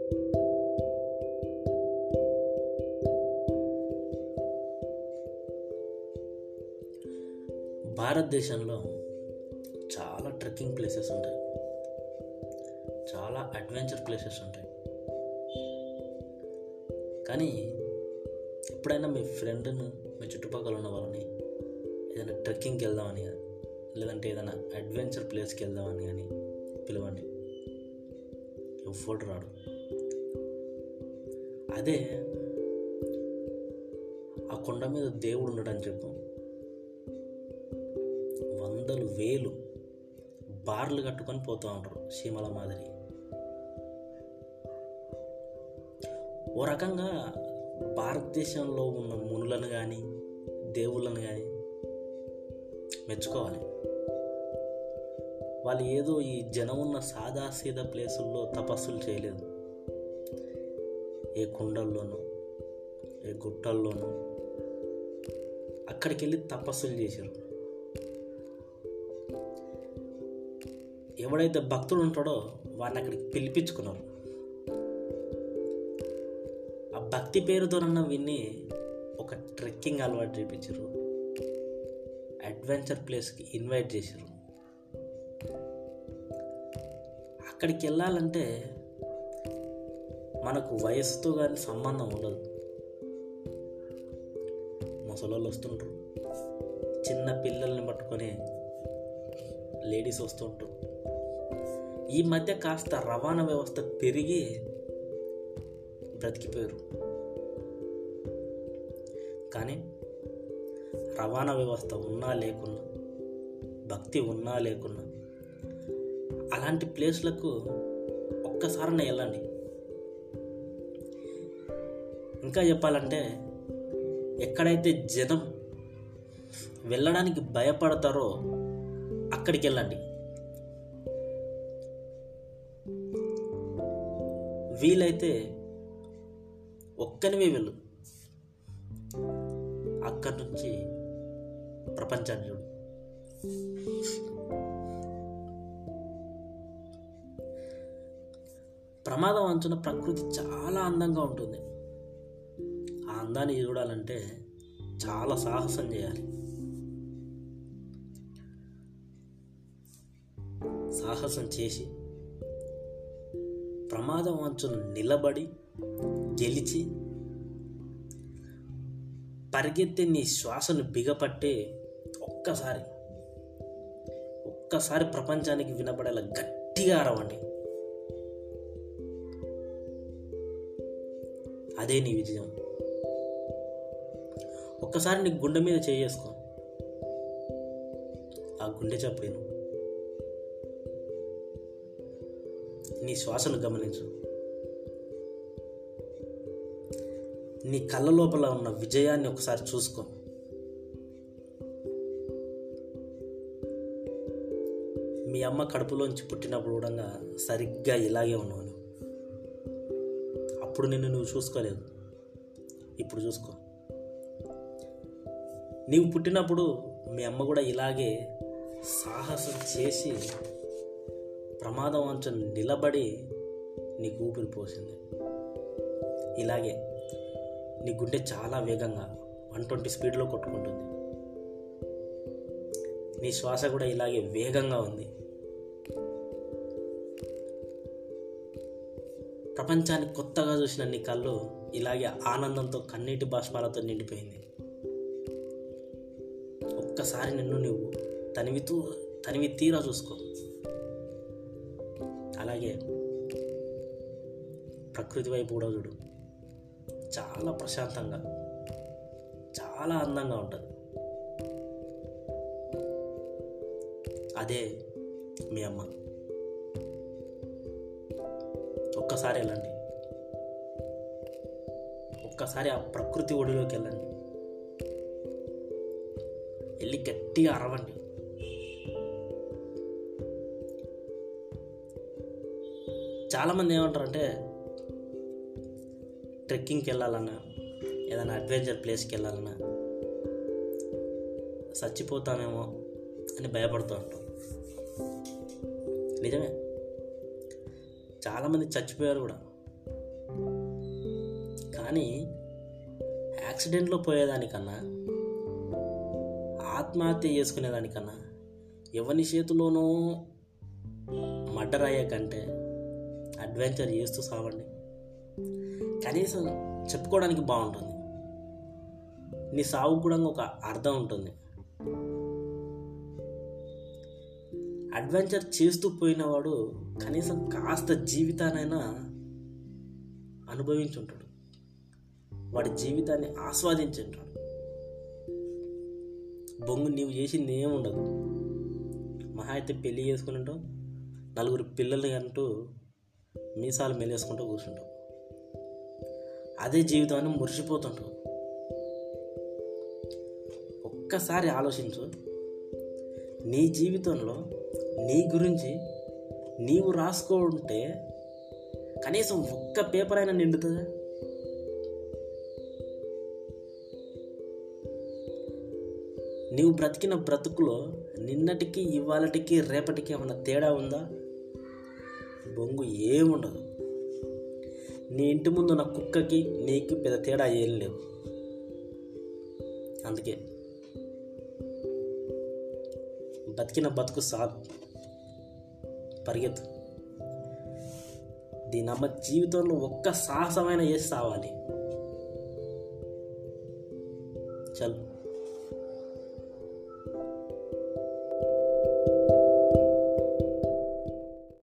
భారతదేశంలో చాలా trekking places ఉంటాయి చాలా అడ్వెంచర్ ప్లేసెస్ ఉంటాయి కానీ ఎప్పుడైనా మీ ఫ్రెండ్ను మీ చుట్టుపక్కల ఉన్న వాళ్ళని ఏదైనా ట్రెక్కింగ్కి వెళ్దామని కానీ లేదంటే ఏదైనా అడ్వెంచర్ ప్లేస్కి వెళ్దామని కానీ పిలవండి ఎవ్వడు రాడు అదే ఆ కొండ మీద దేవుడు ఉన్నాడని చెప్పు వందలు వేలు బార్లు కట్టుకొని పోతూ ఉంటారు సీమల మాదిరి ఓ రకంగా భారతదేశంలో ఉన్న మునులను కానీ దేవుళ్ళను కానీ మెచ్చుకోవాలి వాళ్ళు ఏదో ఈ జనం ఉన్న సాదా సీదా ప్లేసుల్లో తపస్సులు చేయలేదు ఏ కుండల్లోనూ ఏ గుట్టల్లోనూ అక్కడికి వెళ్ళి తపస్సులు చేశారు ఎవడైతే భక్తుడు ఉంటాడో వాడిని అక్కడికి పిలిపించుకున్నారు ఆ భక్తి పేరుతోనన్న విన్ని ఒక ట్రెక్కింగ్ అలవాటు చేయించారు అడ్వెంచర్ ప్లేస్కి ఇన్వైట్ చేశారు అక్కడికి వెళ్ళాలంటే మనకు వయసుతో కానీ సంబంధం ఉండదు ముసలోళ్ళు వస్తుంటారు చిన్న పిల్లల్ని పట్టుకొని లేడీస్ వస్తుంటారు ఈ మధ్య కాస్త రవాణా వ్యవస్థ పెరిగి బ్రతికిపోయారు కానీ రవాణా వ్యవస్థ ఉన్నా లేకున్నా భక్తి ఉన్నా లేకున్నా అలాంటి ప్లేస్లకు ఒక్కసారనే వెళ్ళండి ఇంకా చెప్పాలంటే ఎక్కడైతే జనం వెళ్ళడానికి భయపడతారో అక్కడికి వెళ్ళండి వీలైతే ఒక్కనివే వెళ్ళు అక్కడి నుంచి ప్రపంచాన్ని చూడు ప్రమాదం అంచున ప్రకృతి చాలా అందంగా ఉంటుంది ఆ అందాన్ని చూడాలంటే చాలా సాహసం చేయాలి సాహసం చేసి ప్రమాదం అంచున నిలబడి గెలిచి పరిగెత్తే నీ శ్వాసను బిగపట్టే ఒక్కసారి ఒక్కసారి ప్రపంచానికి వినపడేలా గట్టిగా అరవండి అదే నీ విజయం ఒక్కసారి నీ గుండె మీద చేసుకో ఆ గుండె చప్పుడు నీ శ్వాసను గమనించు నీ కళ్ళ లోపల ఉన్న విజయాన్ని ఒకసారి చూసుకో మీ అమ్మ కడుపులోంచి పుట్టినప్పుడు కూడా సరిగ్గా ఇలాగే ఉన్నావు నువ్వు. అప్పుడు నిన్ను నువ్వు చూసుకోలేదు ఇప్పుడు చూసుకో నీవు పుట్టినప్పుడు మీ అమ్మ కూడా ఇలాగే సాహసం చేసి ప్రమాదం అంచు నిలబడి నీకు ఊపిరి పోసింది ఇలాగే నీ గుండె చాలా వేగంగా వన్ ట్వంటీ స్పీడ్లో కొట్టుకుంటుంది నీ శ్వాస కూడా ఇలాగే వేగంగా ఉంది ప్రపంచాన్ని కొత్తగా చూసిన నీ కళ్ళు ఇలాగే ఆనందంతో కన్నీటి బాష్పాలతో నిండిపోయింది ఒక్కసారి నిన్ను నువ్వు తనివితూ తనివి తీరా చూసుకో అలాగే ప్రకృతి వైపు కూడా చూడు చాలా ప్రశాంతంగా చాలా అందంగా ఉంటుంది అదే మీ అమ్మ ఒక్కసారి వెళ్ళండి ఒక్కసారి ఆ ప్రకృతి ఒడిలోకి వెళ్ళండి వెళ్ళి గట్టిగా అరవండి చాలామంది ఏమంటారంటే ట్రెక్కింగ్కి వెళ్ళాలన్నా ఏదైనా అడ్వెంచర్ ప్లేస్కి వెళ్ళాలన్నా చచ్చిపోతామేమో అని భయపడుతూ ఉంటాం నిజమే చాలామంది చచ్చిపోయారు కూడా కానీ యాక్సిడెంట్లో పోయేదానికన్నా ఆత్మహత్య చేసుకునేదానికన్నా ఎవరి చేతిలోనూ మర్డర్ అయ్యే కంటే అడ్వెంచర్ చేస్తూ సావండి కనీసం చెప్పుకోవడానికి బాగుంటుంది నీ సావు కూడా ఒక అర్థం ఉంటుంది అడ్వెంచర్ చేస్తూ పోయినవాడు కనీసం కాస్త జీవితానైనా అనుభవించుంటాడు వాడి జీవితాన్ని ఆస్వాదించుంటాడు బొంగు నీవు చేసింది ఏముండదు మహా అయితే పెళ్ళి చేసుకుని ఉంటావు నలుగురు పిల్లల్ని అంటూ మీసాలు మెలేసుకుంటూ కూర్చుంటావు అదే జీవితాన్ని మురిసిపోతుంటావు ఒక్కసారి ఆలోచించు నీ జీవితంలో నీ గురించి నీవు రాసుకుంటే కనీసం ఒక్క పేపర్ అయినా నిండుతుందా నీవు బ్రతికిన బ్రతుకులో నిన్నటికి ఇవాళటికి రేపటికి ఏమైనా తేడా ఉందా బొంగు ఏముండదు నీ ఇంటి ముందు ఉన్న కుక్కకి నీకు పెద్ద తేడా ఏం లేవు అందుకే బతికిన బతుకు సాగు పరిగెత్తు దీని అమ్మ జీవితంలో ఒక్క సాహసమైన చేసి సావాలి చల్